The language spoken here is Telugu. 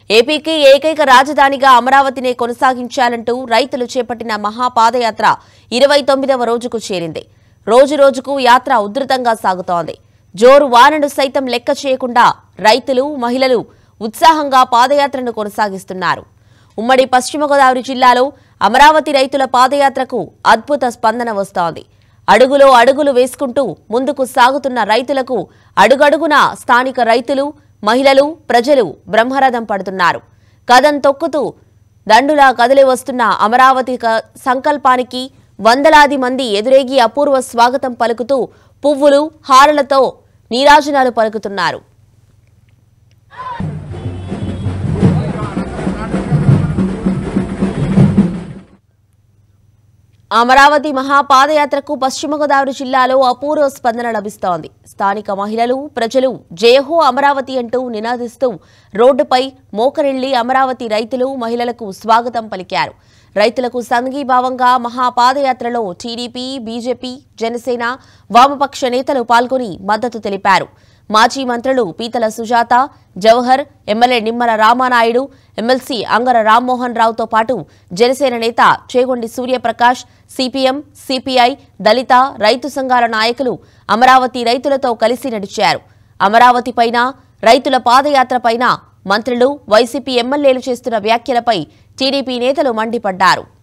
ఏపీకి ఏకైక రాజధానిగా అమరావతినే కొనసాగించాలంటూ రైతులు చేపట్టిన మహాపాదయాత్ర ఇరవై తొమ్మిదవ రోజుకు చేరింది రోజు రోజుకు యాత్ర ఉధృతంగా సాగుతోంది జోరు వానను సైతం లెక్క చేయకుండా రైతులు మహిళలు ఉత్సాహంగా పాదయాత్రను కొనసాగిస్తున్నారు ఉమ్మడి పశ్చిమ గోదావరి జిల్లాలో అమరావతి రైతుల పాదయాత్రకు అద్భుత స్పందన వస్తోంది అడుగులో అడుగులు వేసుకుంటూ ముందుకు సాగుతున్న రైతులకు అడుగడుగునా స్థానిక రైతులు మహిళలు ప్రజలు బ్రహ్మరథం పడుతున్నారు కదం తొక్కుతూ దండులా కదిలి వస్తున్న అమరావతి క- సంకల్పానికి వందలాది మంది ఎదురేగి అపూర్వ స్వాగతం పలుకుతూ పువ్వులు హారలతో నీరాజనాలు పలుకుతున్నారు అమరావతి మహాపాదయాత్రకు పశ్చిమ గోదావరి జిల్లాలో అపూర్వ స్పందన లభిస్తోంది స్థానిక మహిళలు ప్రజలు జయహో అమరావతి అంటూ నినాదిస్తూ రోడ్డుపై మోకరిల్లి అమరావతి రైతులు మహిళలకు స్వాగతం పలికారు రైతులకు సంఘీభావంగా మహాపాదయాత్రలో టీడీపీ బీజేపీ జనసేన వామపక్ష నేతలు పాల్గొని మద్దతు తెలిపారు మాజీ మంత్రులు పీతల సుజాత జవహర్ ఎమ్మెల్యే నిమ్మల రామానాయుడు ఎమ్మెల్సీ అంగర రామ్మోహన్ రావుతో పాటు జనసేన నేత చేగొండి సూర్యప్రకాష్ సిపిఎం సిపిఐ దళిత రైతు సంఘాల నాయకులు అమరావతి రైతులతో కలిసి నడిచారు అమరావతి పైన రైతుల పాదయాత్ర పైన మంత్రులు వైసీపీ ఎమ్మెల్యేలు చేస్తున్న వ్యాఖ్యలపై టీడీపీ నేతలు మండిపడ్డారు